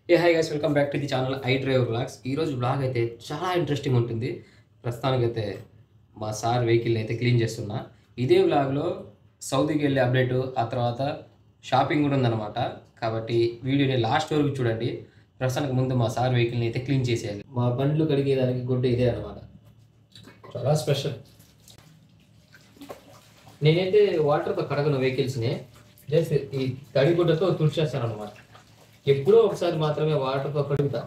A hi guys welcome back to the channel I drive blogs ఈరోజు blog అయితే చాలా interesting ఉంటుంది ప్రస్తుతానికైతే మా సార్ వెహికల్ అయితే క్లీన్ చేస్తున్నా ఇదే బ్లాగ్లో సౌదీకి వెళ్ళే అప్డేట్ ఆ తర్వాత షాపింగ్ కూడా ఉందన్నమాట కాబట్టి వీడియోని లాస్ట్ వరకు చూడండి ప్రస్తుతానికి ముందు మా సార్ వెహికల్ని అయితే క్లీన్ చేసేయాలి మా బండ్లు కడిగేదానికి గుడ్డ ఇదే అనమాట చాలా స్పెషల్ నేనైతే వాటర్తో కడగను వెహికల్స్ని జస్ట్ ఈ తడి గుడ్డతో తుడిచేస్తాను అనమాట ఎప్పుడో ఒకసారి మాత్రమే వాటర్తో కడుగుతా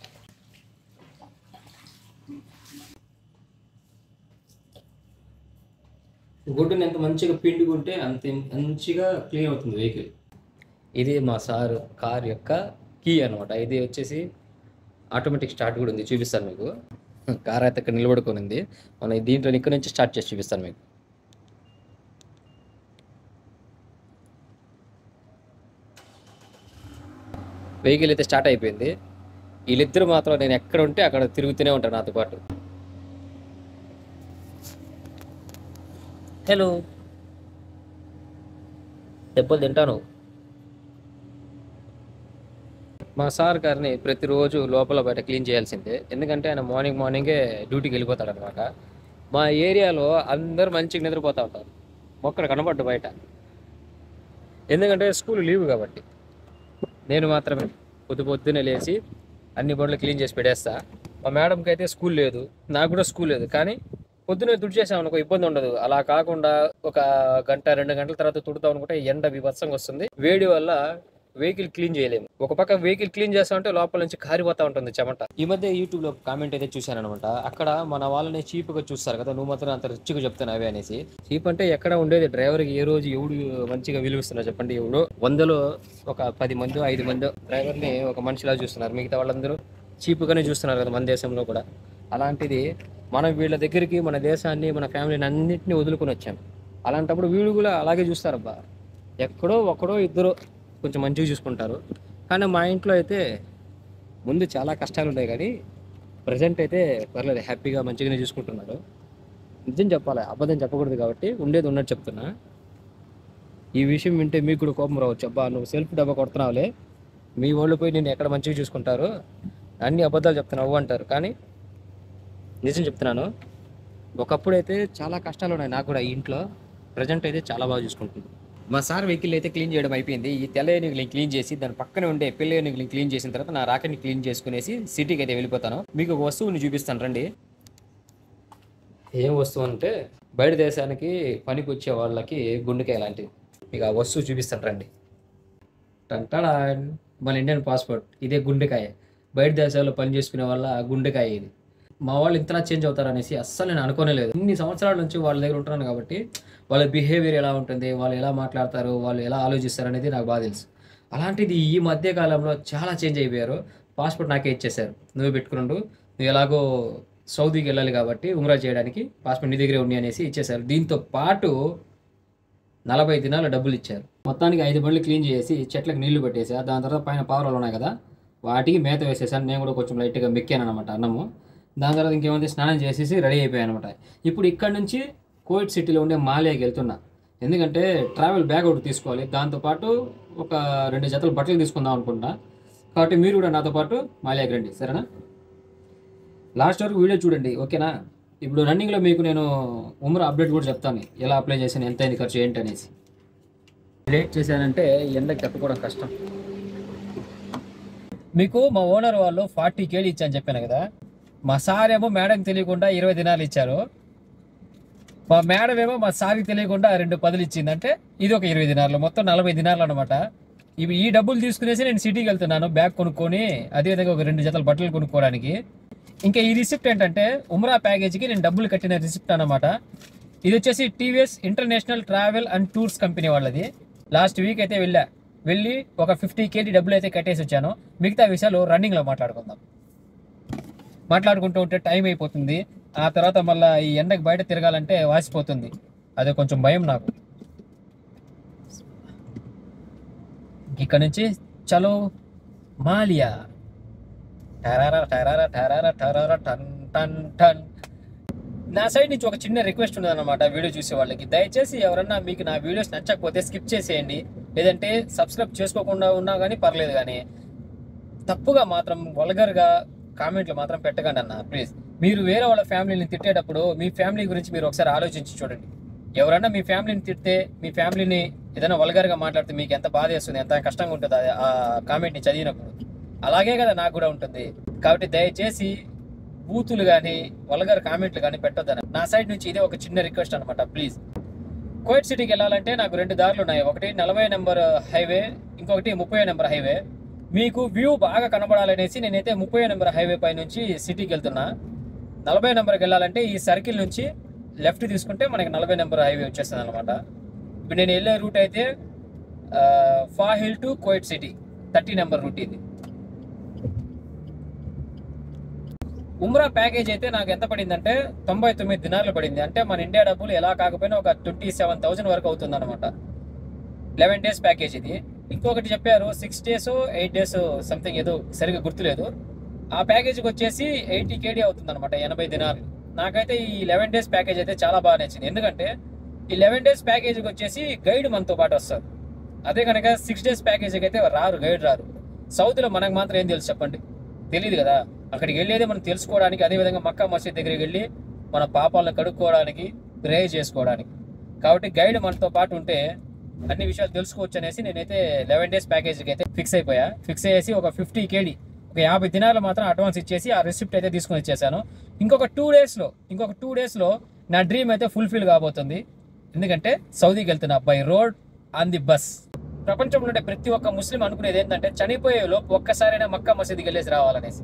గుడ్డుని ఎంత మంచిగా పిండుకుంటే అంత మంచిగా క్లీన్ అవుతుంది వెహికల్ ఇది మా సార్ కార్ యొక్క కీ అనమాట ఇది వచ్చేసి ఆటోమేటిక్ స్టార్ట్ కూడా ఉంది చూపిస్తాను మీకు కార్ అయితే ఇక్కడ నిలబడుకొని ఉంది మనం దీంట్లో ఇక్కడ నుంచి స్టార్ట్ చేసి చూపిస్తాను మీకు వెహికల్ అయితే స్టార్ట్ అయిపోయింది వీళ్ళిద్దరు మాత్రం నేను ఎక్కడ ఉంటే అక్కడ తిరుగుతూనే ఉంటాను నాతో పాటు హలో దెబ్బలు తింటాను మా సార్ గారిని ప్రతిరోజు లోపల బయట క్లీన్ చేయాల్సిందే ఎందుకంటే ఆయన మార్నింగ్ మార్నింగే డ్యూటీకి వెళ్ళిపోతాడు అనమాట మా ఏరియాలో అందరూ మంచిగా నిద్రపోతూ ఉంటారు ఒక్కడ కనబడ్డు బయట ఎందుకంటే స్కూల్ లీవ్ కాబట్టి నేను మాత్రమే పొద్దు పొద్దున్నే లేచి అన్ని బండ్లు క్లీన్ చేసి పెట్టేస్తా మా మేడంకి అయితే స్కూల్ లేదు నాకు కూడా స్కూల్ లేదు కానీ పొద్దున్నే తుడిచేసాం అనుకో ఇబ్బంది ఉండదు అలా కాకుండా ఒక గంట రెండు గంటల తర్వాత తుడతాం అనుకుంటే ఎండ విభత్సంగా వస్తుంది వేడి వల్ల వెహికల్ క్లీన్ చేయలేము ఒక పక్క వెహికల్ క్లీన్ చేస్తా ఉంటే లోపల నుంచి కారిపోతా ఉంటుంది చెమట ఈ మధ్య యూట్యూబ్ లో కామెంట్ అయితే చూశాను అనమాట అక్కడ మన వాళ్ళని చీప్ గా చూస్తారు కదా నువ్వు మాత్రం అంత రిచ్గా చెప్తున్నావే అనేసి చీప్ అంటే ఎక్కడ ఉండేది డ్రైవర్ కి ఏ రోజు ఎవడు మంచిగా విలువిస్తున్నా చెప్పండి ఎవడు వందలో ఒక పది మంది ఐదు మంది డ్రైవర్ ని ఒక మనిషిలా చూస్తున్నారు మిగతా వాళ్ళందరూ చీప్ గానే చూస్తున్నారు కదా మన దేశంలో కూడా అలాంటిది మనం వీళ్ళ దగ్గరికి మన దేశాన్ని మన ఫ్యామిలీని అన్నింటినీ వదులుకొని వచ్చాం అలాంటప్పుడు వీళ్ళు కూడా అలాగే చూస్తారబ్బా ఎక్కడో ఒకడో ఇద్దరు కొంచెం మంచిగా చూసుకుంటారు కానీ మా ఇంట్లో అయితే ముందు చాలా కష్టాలు ఉన్నాయి కానీ ప్రజెంట్ అయితే పర్లేదు హ్యాపీగా మంచిగానే చూసుకుంటున్నాడు నిజం చెప్పాలి అబద్ధం చెప్పకూడదు కాబట్టి ఉండేది ఉన్నట్టు చెప్తున్నా ఈ విషయం వింటే మీకు కూడా కోపం రావచ్చు అబ్బా నువ్వు సెల్ఫ్ డబ్బా కొడుతున్నావులే మీ వాళ్ళు పోయి నేను ఎక్కడ మంచిగా చూసుకుంటారు అన్ని అబద్ధాలు చెప్తున్నావు అంటారు కానీ నిజం చెప్తున్నాను ఒకప్పుడు అయితే చాలా కష్టాలు ఉన్నాయి నాకు కూడా ఈ ఇంట్లో ప్రజెంట్ అయితే చాలా బాగా చూసుకుంటుంది మా సార్ వెహికల్ అయితే క్లీన్ చేయడం అయిపోయింది ఈ తెల్ల ఏనుగుని క్లీన్ చేసి దాని పక్కన ఉండే పిల్ల ఏనుగుని క్లీన్ చేసిన తర్వాత నా రాకెట్ని క్లీన్ చేసుకునేసి సిటీకి అయితే వెళ్ళిపోతాను మీకు ఒక వస్తువుని చూపిస్తాను రండి ఏం వస్తువు అంటే బయట దేశానికి పనికి వచ్చే వాళ్ళకి గుండెకాయ లాంటిది మీకు ఆ వస్తువు చూపిస్తాను రండి టంటాడా మన ఇండియన్ పాస్పోర్ట్ ఇదే గుండెకాయ బయట దేశాల్లో పని చేసుకునే వాళ్ళ గుండెకాయ ఇది మా వాళ్ళు ఇంతలా చేంజ్ అవుతారు అనేసి అస్సలు నేను అనుకోనే లేదు ఇన్ని సంవత్సరాల నుంచి వాళ్ళ దగ్గర ఉంటున్నాను కాబట్టి వాళ్ళ బిహేవియర్ ఎలా ఉంటుంది వాళ్ళు ఎలా మాట్లాడతారు వాళ్ళు ఎలా ఆలోచిస్తారు అనేది నాకు బాగా తెలుసు అలాంటిది ఈ మధ్య కాలంలో చాలా చేంజ్ అయిపోయారు పాస్పోర్ట్ నాకే ఇచ్చేశారు నువ్వే పెట్టుకున్నాడు నువ్వు ఎలాగో సౌదీకి వెళ్ళాలి కాబట్టి ఉమ్రా చేయడానికి పాస్పోర్ట్ నీ దగ్గరే ఉన్నాయి అనేసి ఇచ్చేశారు దీంతో పాటు నలభై దినాలు డబ్బులు ఇచ్చారు మొత్తానికి ఐదు బండ్లు క్లీన్ చేసి చెట్లకు నీళ్లు పెట్టేసా దాని తర్వాత పైన పావురాలు ఉన్నాయి కదా వాటికి మేత వేసేసాను నేను కూడా కొంచెం లైట్గా మెక్కాను అనమాట అన్నము దాని తర్వాత ఇంకేమైతే స్నానం చేసేసి రెడీ అయిపోయాను అనమాట ఇప్పుడు ఇక్కడ నుంచి కోవిడ్ సిటీలో ఉండే మాలియాకి వెళ్తున్నా ఎందుకంటే ట్రావెల్ బ్యాగ్ ఒకటి తీసుకోవాలి దాంతోపాటు ఒక రెండు జతలు బట్టలు తీసుకుందాం అనుకుంటా కాబట్టి మీరు కూడా నాతో పాటు మాలియాకి రండి సరేనా లాస్ట్ వరకు వీడియో చూడండి ఓకేనా ఇప్పుడు రన్నింగ్లో మీకు నేను ఉమ్రా అప్డేట్ కూడా చెప్తాను ఎలా అప్లై చేశాను ఎంత అయింది ఖర్చు ఏంటి అనేసి లేట్ చేశానంటే ఎండకి తట్టుకోవడం కష్టం మీకు మా ఓనర్ వాళ్ళు ఫార్టీ కేలు ఇచ్చాను చెప్పాను కదా మా సార్ ఏమో మేడం తెలియకుండా ఇరవై దినాలు ఇచ్చారు మా మేడం ఏమో మా సార్కి తెలియకుండా రెండు పదులు ఇచ్చింది అంటే ఇది ఒక ఇరవై దినాలు మొత్తం నలభై దినాలు అనమాట ఇవి ఈ డబ్బులు తీసుకునేసి నేను సిటీకి వెళ్తున్నాను బ్యాగ్ కొనుక్కొని అదేవిధంగా ఒక రెండు జతల బట్టలు కొనుక్కోవడానికి ఇంకా ఈ రిసిప్ట్ ఏంటంటే ఉమ్రా ప్యాకేజీకి నేను డబ్బులు కట్టిన రిసిప్ట్ అన్నమాట ఇది వచ్చేసి TVS international travel and tours company వాళ్ళది లాస్ట్ వీక్ అయితే వెళ్ళా వెళ్ళి ఒక ఫిఫ్టీ కేజీ డబ్బులు అయితే కట్టేసి వచ్చాను మిగతా విషయాలు రన్నింగ్లో మాట్లాడుకుందాం మాట్లాడుకుంటూ ఉంటే టైం అయిపోతుంది ఆ తర్వాత మళ్ళీ ఈ ఎండకి బయట తిరగాలంటే వాసిపోతుంది అదే కొంచెం భయం నాకు ఇక్కడ నుంచి చలో మాలియా టరారా టరారా టరారా టరారా టన్ టన్ టన్ నా సైడ్ నుంచి ఒక చిన్న రిక్వెస్ట్ ఉన్నదన్నమాట వీడియో చూసే వాళ్ళకి దయచేసి ఎవరన్నా మీకు నా వీడియోస్ నచ్చకపోతే స్కిప్ చేసేయండి లేదంటే సబ్స్క్రైబ్ చేసుకోకుండా ఉన్నా కానీ పర్లేదు కానీ తప్పుగా మాత్రం వల్గర్గా కామెంట్లు మాత్రం పెట్టకండి అన్న ప్లీజ్ మీరు వేరే వాళ్ళ ఫ్యామిలీని తిట్టేటప్పుడు మీ ఫ్యామిలీ గురించి మీరు ఒకసారి ఆలోచించి చూడండి ఎవరన్నా మీ ఫ్యామిలీని తిడితే మీ ఫ్యామిలీని ఏదైనా వల్గర్గా మాట్లాడితే మీకు ఎంత బాధ వేస్తుంది ఎంత కష్టంగా ఉంటుంది అది- ఆ కామెంట్ని చదివినప్పుడు అలాగే కదా నాకు కూడా ఉంటుంది కాబట్టి దయచేసి బూతులు కానీ వల్గర్ కామెంట్లు కానీ పెట్టొద్దని నా సైడ్ నుంచి ఇదే ఒక చిన్న రిక్వెస్ట్ అనమాట ప్లీజ్ కోయిట్ సిటీకి వెళ్ళాలంటే నాకు రెండు దారులు ఉన్నాయి ఒకటి నలభై నెంబర్ హైవే ఇంకొకటి ముప్పై నెంబర్ హైవే మీకు వ్యూ బాగా కనబడాలనేసి నేనైతే ముప్పై నెంబర్ హైవే పై నుంచి సిటీకి వెళ్తున్నా నలభై నెంబర్కి వెళ్ళాలంటే ఈ సర్కిల్ నుంచి లెఫ్ట్ తీసుకుంటే మనకి నలభై నెంబర్ హైవే వచ్చేస్తుంది అనమాట ఇప్పుడు నేను వెళ్ళే రూట్ అయితే Fahaheel to Kuwait city thirty number route ఇది ఉమ్రా ప్యాకేజ్ అయితే నాకు ఎంత పడిందంటే తొంభై తొమ్మిది దినార్లు పడింది అంటే మన ఇండియా డబ్బులు ఎలా కాకపోయినా ఒక ట్వంటీ సెవెన్ థౌసండ్ వరకు అవుతుంది అనమాట లెవెన్ డేస్ ప్యాకేజ్ ఇది ఇంకొకటి చెప్పారు six days eight days something ఏదో సరిగ్గా గుర్తులేదు ఆ ప్యాకేజీకి వచ్చేసి ఎయిటీ కేడీ అవుతుంది అనమాట ఎనభై దినాలు నాకైతే ఈ లెవెన్ డేస్ ప్యాకేజ్ అయితే చాలా బాగా నచ్చింది ఎందుకంటే ఈ లెవెన్ డేస్ ప్యాకేజీకి వచ్చేసి గైడ్ మనతో పాటు వస్తారు అదే కనుక సిక్స్ డేస్ ప్యాకేజీకి అయితే రారు గైడ్ రారు సౌత్లో మనకు మాత్రం ఏం తెలుసు చెప్పండి తెలియదు కదా అక్కడికి వెళ్ళేది మనం తెలుసుకోవడానికి అదేవిధంగా మక్కా మసీద్ దగ్గరికి వెళ్ళి మన పాపాలను కడుక్కోవడానికి ప్రే చేసుకోవడానికి కాబట్టి గైడ్ మనతో పాటు ఉంటే అన్ని విషయాలు తెలుసుకోవచ్చు అనేసి నేనైతే లెవెన్ డేస్ ప్యాకేజీకి అయితే ఫిక్స్ అయిపోయా ఫిక్స్ అయ్యేసి ఒక ఫిఫ్టీ కేడీ ఒక యాభై దినాలు మాత్రం అడ్వాన్స్ ఇచ్చేసి ఆ రిసిప్ట్ అయితే తీసుకొని ఇచ్చేసాను ఇంకొక టూ డేస్లో ఇంకొక టూ డేస్లో నా డ్రీమ్ అయితే ఫుల్ఫిల్ కాబోతుంది ఎందుకంటే సౌదీకి వెళ్తున్నా by road on the bus ప్రపంచంలో ఉండే ప్రతి ఒక్క ముస్లిం అనుకునేది ఏంటంటే చనిపోయే లోపు ఒక్కసారైనా మక్కా మసీదుకి వెళ్ళేసి రావాలనేసి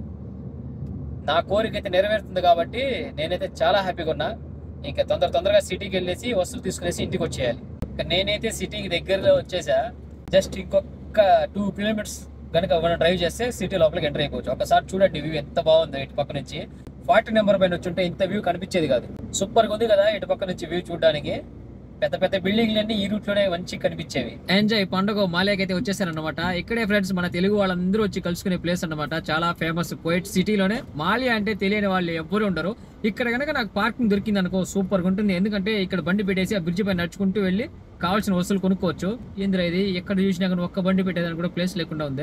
నా కోరిక అయితే నెరవేరుతుంది కాబట్టి నేనైతే చాలా హ్యాపీగా ఉన్నా ఇంకా తొందర తొందరగా సిటీకి వెళ్ళేసి వస్తువులు తీసుకునేసి ఇంటికి వచ్చేయాలి ఇంకా నేనైతే సిటీకి దగ్గరలో వచ్చేసా జస్ట్ ఇంకొక టూ కిలోమీటర్స్ కనుక మనం డ్రైవ్ చేస్తే సిటీ లోపలికి ఎంటర్ అయిపోవచ్చు ఒకసారి చూడండి వ్యూ ఎంత బాగుందో ఇటు పక్క నుంచి ఫార్టీ నెంబర్ పైన వచ్చి ఇంత వ్యూ కనిపించేది కాదు సూపర్గా ఉంది కదా ఇటు పక్క నుంచి వ్యూ చూడడానికి పెద్ద పెద్ద బిల్డింగ్లన్నీ ఈ రూట్ లోనే మంచి కనిపించేవి ఎంజాయ్ పండుగ మాలేకి అయితే వచ్చేసారనమాట ఇక్కడే ఫ్రెండ్స్ మన తెలుగు వాళ్ళందరూ వచ్చి కలుసుకునే ప్లేస్ అన్నమాట చాలా ఫేమస్ కోయిట్ సిటీలోనే మాలియా అంటే తెలియని వాళ్ళు ఎవ్వరు ఉండరు ఇక్కడ కనుక నాకు పార్కింగ్ దొరికింది అనుకో సూపర్ గా ఉంటుంది ఎందుకంటే ఇక్కడ బండి పెట్టేసి ఆ బ్రిడ్జ్ పైన నడుచుకుంటూ వెళ్ళి కావాల్సిన వస్తువులు కొనుక్కోవచ్చు ఏంద్రా ఇది ఎక్కడ చూసినా కానీ ఒక్క బండి పెట్టేదానికి కూడా ప్లేస్ లేకుండా ఉంది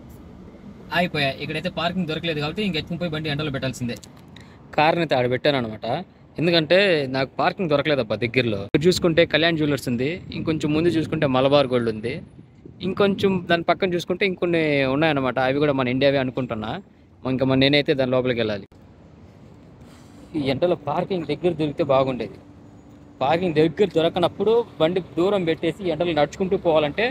అయిపోయా ఇక్కడైతే పార్కింగ్ దొరకలేదు కాబట్టి ఇంకెత్తుకుని పోయి బండి ఎండలో పెట్టాల్సిందే కార్ని అయితే ఆడ పెట్టాను అనమాట ఎందుకంటే నాకు పార్కింగ్ దొరకలేదబ్బా దగ్గరలో ఇక్కడ చూసుకుంటే కళ్యాణ్ జ్యువెలర్స్ ఉంది ఇంకొంచెం ముందు చూసుకుంటే మలబార్ గోల్డ్ ఉంది ఇంకొంచెం దాని పక్కన చూసుకుంటే ఇంకొన్ని ఉన్నాయన్నమాట అవి కూడా మన ఇండియావే అనుకుంటున్నా ఇంకా మన నేనైతే దాని లోపలికి వెళ్ళాలి ఈ ఎండలో పార్కింగ్ దగ్గర దొరికితే బాగుండేది పార్కింగ్ దగ్గర దొరకనప్పుడు బండి దూరం పెట్టేసి ఎండలు నడుచుకుంటూ పోవాలంటే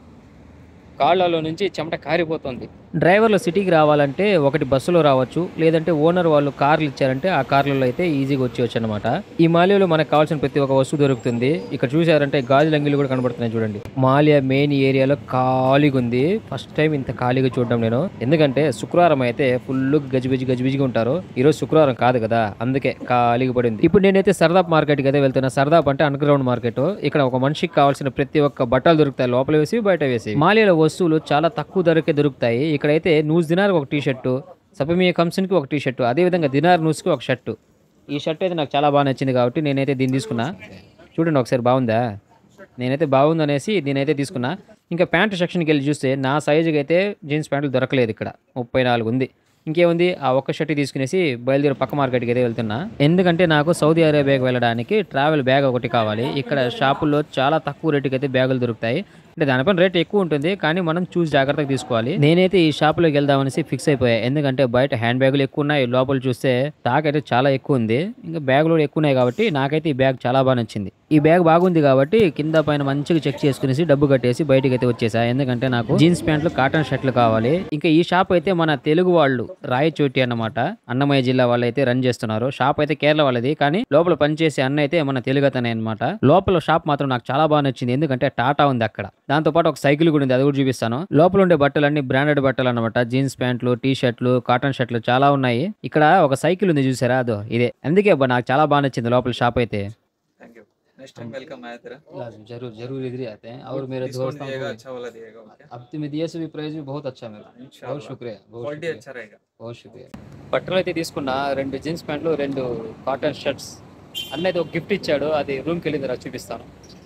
కాళ్ళలో నుంచి చెమట కారిపోతుంది డ్రైవర్లు సిటీకి రావాలంటే ఒకటి బస్సులో రావచ్చు లేదంటే ఓనర్ వాళ్ళు కార్లు ఇచ్చారంటే ఆ కార్లలో అయితే ఈజీగా వచ్చేయచ్చు అనమాట ఈ మాలియాలో మనకు కావాల్సిన ప్రతి ఒక్క వస్తువు దొరుకుతుంది ఇక్కడ చూసారంటే గాజుల అంగిలు కూడా కనబడుతున్నాయి చూడండి మాలియా మెయిన్ ఏరియాలో ఖాళీగా ఉంది ఫస్ట్ టైం ఇంత ఖాళీగా చూడడం నేను ఎందుకంటే శుక్రవారం అయితే ఫుల్ గజిబిజి గజిబిజిగా ఉంటారు ఈ రోజు శుక్రవారం కాదు కదా అందుకే ఖాళీగా పడింది ఇప్పుడు నేనైతే సరదాప్ మార్కెట్కి అయితే వెళ్తున్నా సరదాప్ అంటే అండర్ గ్రౌండ్ మార్కెట్ ఇక్కడ ఒక మనిషికి కావాల్సిన ప్రతి ఒక్క బట్టలు దొరుకుతాయి లోపల వేసి బయట వేసి మాలియాలో వస్తువులు చాలా తక్కువ ధరకే దొరుకుతాయి ఇక్కడైతే నూస్ దినార్కి ఒక టీ షర్టు సపమియా కంసన్కి ఒక టీ షర్టు అదేవిధంగా దినార్ నూస్కి ఒక షర్టు ఈ షర్ట్ అయితే నాకు చాలా బాగా నచ్చింది కాబట్టి నేనైతే దీన్ని తీసుకున్నా చూడండి ఒకసారి బాగుందా నేనైతే బాగుందనేసి దీనైతే తీసుకున్నా ఇంకా ప్యాంటు సెక్షన్కి వెళ్ళి చూస్తే నా సైజుకి అయితే జీన్స్ ప్యాంట్లు దొరకలేదు ఇక్కడ ముప్పై నాలుగు ఉంది ఇంకేముంది ఆ ఒక్క షర్ట్ తీసుకునేసి బయలుదేరి పక్క మార్కెట్కి అయితే వెళ్తున్నా ఎందుకంటే నాకు సౌదీ అరేబియాకి వెళ్ళడానికి ట్రావెల్ బ్యాగ్ ఒకటి కావాలి ఇక్కడ షాపుల్లో చాలా తక్కువ రేటుకి అయితే బ్యాగులు దొరుకుతాయి అంటే దానిపైన రేట్ ఎక్కువ ఉంటుంది కానీ మనం చూసి జాగ్రత్తగా తీసుకోవాలి నేనైతే ఈ షాపులోకి వెళ్దామనేసి ఫిక్స్ అయిపోయా ఎందుకంటే బయట హ్యాండ్ బ్యాగులు ఎక్కువ ఉన్నాయి లోపల చూస్తే స్టాక్ అయితే చాలా ఎక్కువ ఉంది ఇంకా బ్యాగులు కూడా ఎక్కువ ఉన్నాయి కాబట్టి నాకైతే ఈ బ్యాగ్ చాలా బాగా నచ్చింది ఈ బ్యాగ్ బాగుంది కాబట్టి కింద పైన మంచిగా చెక్ చేసుకునేసి డబ్బు కట్టేసి బయటకి అయితే వచ్చేసా ఎందుకంటే నాకు జీన్స్ ప్యాంట్లు కాటన్ షర్ట్లు కావాలి ఇంకా ఈ షాప్ అయితే మన తెలుగు వాళ్ళు రాయచోటి అన్నమాట అన్నమయ్య జిల్లా వాళ్ళు అయితే రన్ చేస్తున్నారు షాప్ అయితే కేరళ వాళ్ళది కానీ లోపల పనిచేసే అన్న అయితే మన తెలుగు అతనే అనమాట లోపల షాప్ మాత్రం నాకు చాలా బాగా నచ్చింది ఎందుకంటే టాటా ఉంది అక్కడ దాంతో పాటు ఒక సైకిల్ కూడా ఉంది అది కూడా చూపిస్తాను లోపల ఉండే బట్టలు అన్ని బ్రాండెడ్ బట్టలు అనమాట జీన్స్ ప్యాంట్లు టీ షర్ట్లు కాటన్ షర్ట్లు చాలా ఉన్నాయి ఇక్కడ ఒక సైకిల్ ఉంది చూసారా అదో ఇదే అందుకే అబ్బా నాకు చాలా బాగా నచ్చింది లోపల షాప్ అయితే thank you next time welcome आया तेरा जरूर जरूर इधर ही आते हैं और मेरे डिस्काउंट दोस्तों दिएगा को अच्छा वाला दिएगा ओके अब तो में दिए से भी प्राइस भी बहुत अच्छा मेरा बहुत इंशाल्लाह शुक्रिया बहुत क्वालिटी शुक्रिया अच्छा रहेगा बहुत शुक्रिया బట్టలు అయితే తీసుకున్నా రెండు జీన్స్ ప్యాంట్లు రెండు కాటన్ షర్ట్స్ అన్న అయితే ఒక గిఫ్ట్ ఇచ్చాడు అది రూమ్కి వెళ్ళింది రా చూపిస్తాను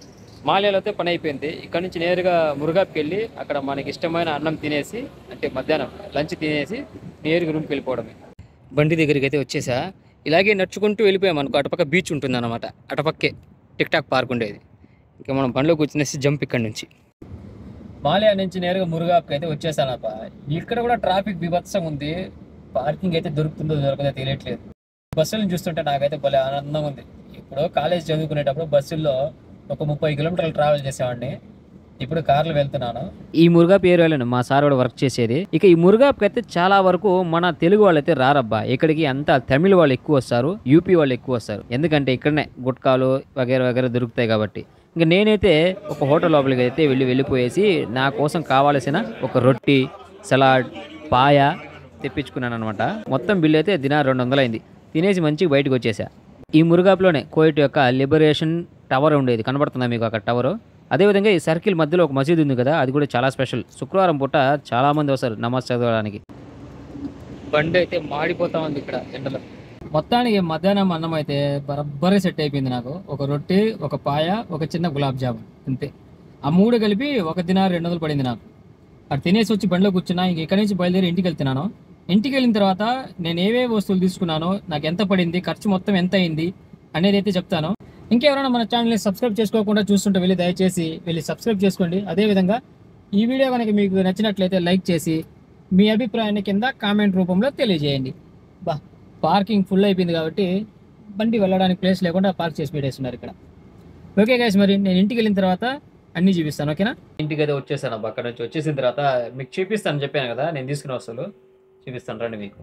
మాల్యాలో అయితే పని అయిపోయింది ఇక్కడ నుంచి నేరుగా మురుగాకి వెళ్ళి అక్కడ మనకి ఇష్టమైన అన్నం తినేసి అంటే మధ్యాహ్నం లంచ్ తినేసి నేరుగా రూమ్కి వెళ్ళిపోవడమే బండి దగ్గరికి అయితే వచ్చేసా ఇలాగే నడుచుకుంటూ వెళ్ళిపోయాం అనుకో అటుపక్క బీచ్ ఉంటుంది అనమాట అటుపక్కే టిక్ టాక్ పార్క్ ఉండేది ఇంకా మనం బండిలో కూర్చునేసి జంప్ ఇక్కడ నుంచి మాలియా నుంచి నేరుగా మురుగాకి అయితే వచ్చేసానప్ప ఇక్కడ కూడా ట్రాఫిక్ బీభత్సంగా ఉంది పార్కింగ్ అయితే దొరుకుతుందో దొరకదో తెలియట్లేదు బస్సులను చూస్తుంటే నాకైతే భలే ఆనందంగా ఉంది ఇప్పుడు కాలేజ్ చదువుకునేటప్పుడు బస్సుల్లో ఒక ముప్పై కిలోమీటర్లు ట్రావెల్ చేసేవాడిని ఇప్పుడు కార్లు వెళ్తున్నాను ఈ మురుగాప్ ఏరియాలోనే మా సార్ కూడా వర్క్ చేసేది ఇక ఈ మురుగాప్కి అయితే చాలా వరకు మన తెలుగు వాళ్ళు అయితే రారబ్బా ఇక్కడికి అంతా తమిళ వాళ్ళు ఎక్కువ వస్తారు యూపీ వాళ్ళు ఎక్కువ వస్తారు ఎందుకంటే ఇక్కడనే గుట్కాలు వగేరా వగేరా దొరుకుతాయి కాబట్టి ఇంకా నేనైతే ఒక హోటల్ లోపలికి అయితే వెళ్ళి వెళ్ళిపోయేసి నా కోసం కావాల్సిన ఒక రొట్టి సలాడ్ పాయ తెప్పించుకున్నాను అనమాట మొత్తం బిల్ అయితే దినా రెండు వందలు అయింది తినేసి మంచిగా బయటకు వచ్చేసా ఈ మురుగాప్లోనే కోయిట్ యొక్క లిబరేషన్ టవర్ ఉండేది కనబడుతుందా మీకు అక్కడ టవర్ అదేవిధంగా ఈ సర్కిల్ మధ్యలో ఒక మసీద్ ఉంది కదా అది కూడా చాలా స్పెషల్ శుక్రవారం పూట చాలా మంది వస్తారు నమాజ్ చదవడానికి బండి అయితే మాడిపోతా ఉంది ఇక్కడ ఎండలో మొత్తానికి మధ్యాహ్నం అన్నం అయితే బరబ్బరే సెట్ అయిపోయింది నాకు ఒక రొట్టె ఒక పాయ ఒక చిన్న గులాబ్ జామున్ అంతే ఆ మూడు కలిపి ఒక దినారు రెండు వందలు పడింది నాకు అక్కడ తినేసి వచ్చి బండిలో కూర్చున్నా ఇంక ఇక్కడి నుంచి బయలుదేరి ఇంటికి వెళ్తున్నాను ఇంటికి వెళ్ళిన తర్వాత నేను ఏవే వస్తువులు తీసుకున్నానో నాకు ఎంత పడింది ఖర్చు మొత్తం ఎంత అయింది అనేది అయితే చెప్తాను ఇంకెవరైనా మన ఛానల్ని సబ్స్క్రైబ్ చేసుకోకుండా చూస్తుంటే వెళ్ళి దయచేసి వెళ్ళి సబ్స్క్రైబ్ చేసుకోండి అదేవిధంగా ఈ వీడియో కనుక మీకు నచ్చినట్లయితే లైక్ చేసి మీ అభిప్రాయాన్ని కింద కామెంట్ రూపంలో తెలియజేయండి బా పార్కింగ్ ఫుల్ అయిపోయింది కాబట్టి బండి వెళ్ళడానికి ప్లేస్ లేకుండా పార్క్ చేసి పెట్టేస్తున్నారు ఇక్కడ ఓకే గైస్ మరి నేను ఇంటికి వెళ్ళిన తర్వాత అన్నీ చూపిస్తాను ఓకేనా ఇంటికి అయితే వచ్చేసాను అబ్బా అక్కడ నుంచి వచ్చేసిన తర్వాత మీకు చూపిస్తాను చెప్పాను కదా నేను తీసుకున్న వస్తువులు చూపిస్తాను రండి మీకు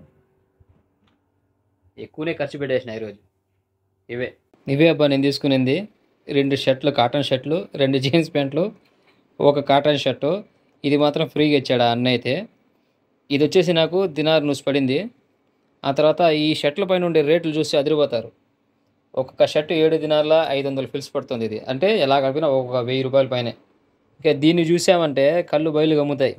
ఎక్కువనే ఖర్చు పెట్టేసిన ఈరోజు ఇవే ఇవే అబ్బా నేను తీసుకునింది రెండు షర్ట్లు కాటన్ షర్ట్లు రెండు జీన్స్ ప్యాంట్లు ఒక కాటన్ షర్టు ఇది మాత్రం ఫ్రీగా ఇచ్చాడు ఆ అన్న అయితే ఇది వచ్చేసి నాకు దినార్ నూసి పడింది ఆ తర్వాత ఈ షర్ట్ల పైన ఉండే రేట్లు చూసి అదిరిపోతారు ఒక్కొక్క షర్ట్ ఏడు దినార్ల ఐదు వందలు ఫిల్స్ పడుతుంది ఇది అంటే ఎలా కలిపినా ఒక్కొక్క వెయ్యి రూపాయల పైనే ఇక దీన్ని చూసామంటే కళ్ళు బయలు గమ్ముతాయి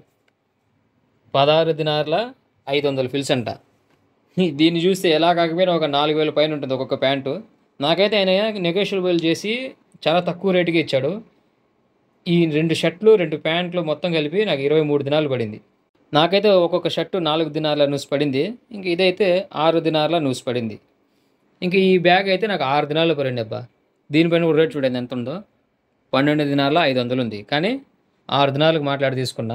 పదహారు దినార్ల ఐదు వందలు ఫిల్స్ అంట దీన్ని చూస్తే ఎలా కాకపోయినా ఒక నాలుగు వేల పైన ఉంటుంది ఒక్కొక్క ప్యాంటు నాకైతే ఆయన నెగోషియబుల్ చేసి చాలా తక్కువ రేటుకి ఇచ్చాడు ఈ రెండు షర్ట్లు రెండు ప్యాంట్లు మొత్తం కలిపి నాకు ఇరవై మూడు దినాలు పడింది నాకైతే ఒక్కొక్క షర్టు నాలుగు దినార్ల నూసి పడింది ఇంక ఇదైతే ఆరు దినార్ల నూసి పడింది ఇంక ఈ బ్యాగ్ అయితే నాకు ఆరు దినాలు పడింది అబ్బా దీనిపైన కూడా రేట్ చూడండి ఎంత ఉందో పన్నెండు దినాల ఐదు వందలు ఉంది కానీ ఆరు దినాలకు మాట్లాడి తీసుకున్నా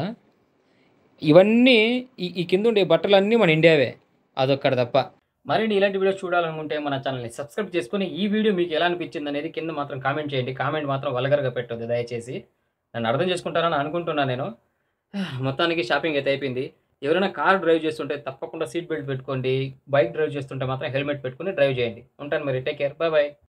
ఇవన్నీ ఈ ఈ కింద ఉండే బట్టలన్నీ మన ఇండియావే అదొక్కడ తప్ప మరిన్ని ఇలాంటి వీడియోస్ చూడాలనుకుంటే మన ఛానల్ని సబ్స్క్రైబ్ చేసుకొని ఈ వీడియో మీకు ఎలా అనిపించింది అనేది కింద మాత్రం కామెంట్ చేయండి కామెంట్ మాత్రం వల్గర్గా పెట్టొద్దు దయచేసి నన్ను అర్థం చేసుకుంటారని అనుకుంటున్నాను నేను మొత్తానికి షాపింగ్ అయితే అయిపోయింది ఎవరైనా కార్ డ్రైవ్ చేస్తుంటే తప్పకుండా సీట్ బెల్ట్ పెట్టుకోండి బైక్ డ్రైవ్ చేస్తుంటే మాత్రం హెల్మెట్ పెట్టుకుని డ్రైవ్ చేయండి ఉంటాను మరి టేక్ కేర్ బాయ్ బాయ్